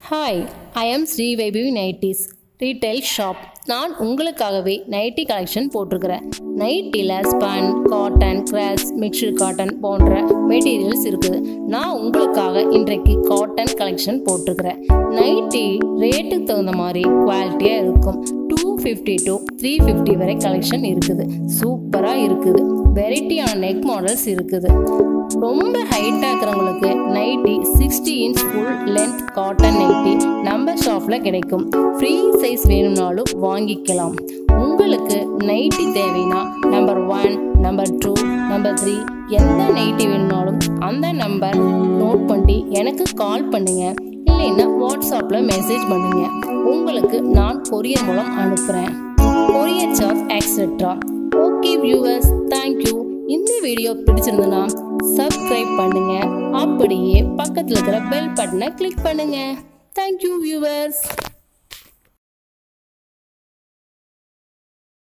hi I am Sri Vaibhavi nighties retail shop நான் உங்களுக்காகவே nighty collection போட்டிருக்கிறேன் நைட்டியில் spun cotton cross mixture cotton போன்ற மெட்டீரியல்ஸ் இருக்குது நான் உங்களுக்காக இன்றைக்கு காட்டன் கலெக்ஷன் போட்டிருக்கிறேன் நைட்டி ரேட்டுக்கு தகுந்த மாதிரி குவாலிட்டியாக இருக்கும் two fifty to three fifty வரை கலெக்ஷன் இருக்குது சூப்பராக இருக்குது வெரைட்டியான நெக் மாடல்ஸ் இருக்குது ரொம்ப ஹைட்டாக இருக்கிறவங்களுக்கு nighty sixty inch full length cotton nighty நம்ம ஷாப்பில் கிடைக்கும் ஃப்ரீ சைஸ் வேணும்னாலும் வாங்கிக்கலாம் உங்களுக்கு நைட்டி தேவைன்னா number one number two number three எந்த நைட்டி வேணும்னாலும் அந்த நம்பர் நோட் பண்ணி எனக்கு கால் பண்ணுங்க இல்லைன்னா வாட்ஸ்அப்பில் மெசேஜ் பண்ணுங்க உங்களுக்கு நான் கொரியர் மூலம் அனுப்புகிறேன் courier charge extra okay viewers thank you இந்த வீடியோ பிடிச்சிருந்தனா சப்ஸ்கிரைப் பண்ணுங்க அப்படியே பக்கத்தில் இருக்கிற பெல் பட்டனை கிளிக் பண்ணுங்க தேங்க்யூ வியூவர்ஸ்